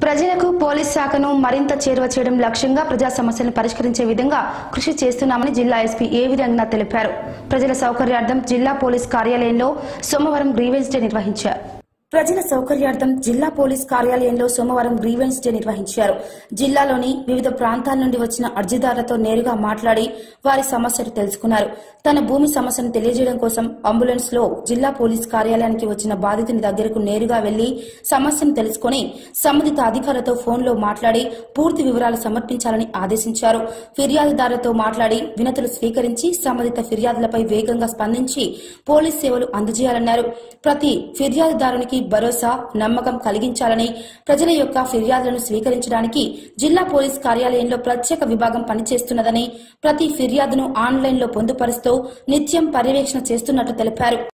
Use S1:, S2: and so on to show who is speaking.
S1: ప్రజలకు పోలీస్ శాఖను మరింత చేరువ చేయడం లక్ష్యంగా ప్రజా సమస్యలను పరిష్కరించే విధంగా కృషి చేస్తున్నామని జిల్లా ఎస్పీ ఏవి రంగనాథ్ తెలిపారు ప్రజల సౌకర్యార్థం జిల్లా పోలీస్ కార్యాలయంలో సోమవారం గ్రీవెన్స్ డే నిర్వహించారు ప్రజల సౌకర్యార్థం జిల్లా పోలీస్ కార్యాలయంలో సోమవారం గ్రీవెన్స్ డే నిర్వహించారు జిల్లాలోని వివిధ ప్రాంతాల నుండి వచ్చిన అర్జీదారులతో నేరుగా మాట్లాడి వారి సమస్యలు తెలుసుకున్నారు తన భూమి సమస్యను తెలియజేయడం కోసం అంబులెన్స్ లో జిల్లా పోలీస్ కార్యాలయానికి వచ్చిన బాధితుని దగ్గరకు నేరుగా వెళ్లి సమస్యను తెలుసుకుని సంబంధిత అధికారులతో ఫోన్లో మాట్లాడి పూర్తి వివరాలు సమర్పించాలని ఆదేశించారు ఫిర్యాదుదారులతో మాట్లాడి వినతులు స్వీకరించి సంబంధిత ఫిర్యాదులపై వేగంగా స్పందించి పోలీస్ సేవలు అందజేయాలన్నారు ప్రతి ఫిర్యాదుదారునికి భరోసా నమ్మకం కలిగించాలని ప్రజల యొక్క ఫిర్యాదులను స్వీకరించడానికి జిల్లా పోలీస్ కార్యాలయంలో ప్రత్యేక విభాగం పనిచేస్తున్నదని ప్రతి ఫిర్యాదును ఆన్లైన్లో పొందుపరుస్తూ నిత్యం పర్యవేక్షణ చేస్తున్నట్లు తెలిపారు